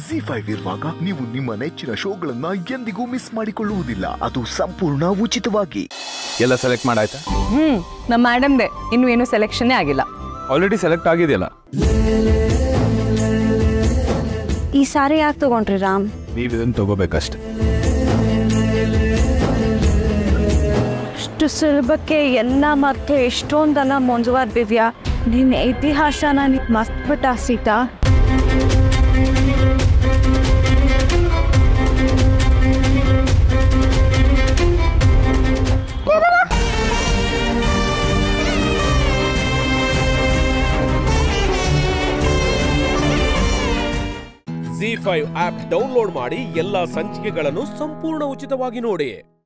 G five ಇರುವಾಗ ನೀವು ನಿಮ್ಮ ನೆಚ್ಚಿನ ಶೋಗಳನ್ನ ಎಂದಿಗೂ ಮಿಸ್ ಮಾಡಿಕೊಳ್ಳುವುದಿಲ್ಲ ಅದು ಸಂಪೂರ್ಣ ಉಚಿತವಾಗಿ ಎಲ್ಲ ಸೆಲೆಕ್ಟ್ ಮಾಡಾಯ್ತಾ ಹ್ಮ್ ನಮ್ಮ ಮೇಡಮ್ದೆ ಇನ್ನು ಏನು ಸೆಲೆಕ್ಷನ್ನೇ ಆಗಿಲ್ಲ ಆಲ್ರೆಡಿ ಸೆಲೆಕ್ಟ್ ಆಗಿದೆಯಲ್ಲ ಈ ಸಾರಿ ಯಾಕೆ ತಗೊಂಡ್ರಿ ರಾಮ್ ನೀವು ಇದನ್ನು ತಗೋಬೇಕಷ್ಟೆ ಅಷ್ಟು ಸುಲಭಕ್ಕೆ ಎಲ್ಲ ಮತ್ತು ಎಷ್ಟೊಂದಲ್ಲ ಮುಂಜುವಾರ್ ದಿವ್ಯಾ ನಿನ್ನ ಇತಿಹಾಸ ನನಗೆ ಮಸ್ತ್ ಬಿಟ್ಟ Sita Zee five app download ಮಾಡಿ ಎಲ್ಲಾ ಸಂಚಿಕೆಗಳನ್ನು ಸಂಪೂರ್ಣ ಉಚಿತವಾಗಿ ನೋಡಿ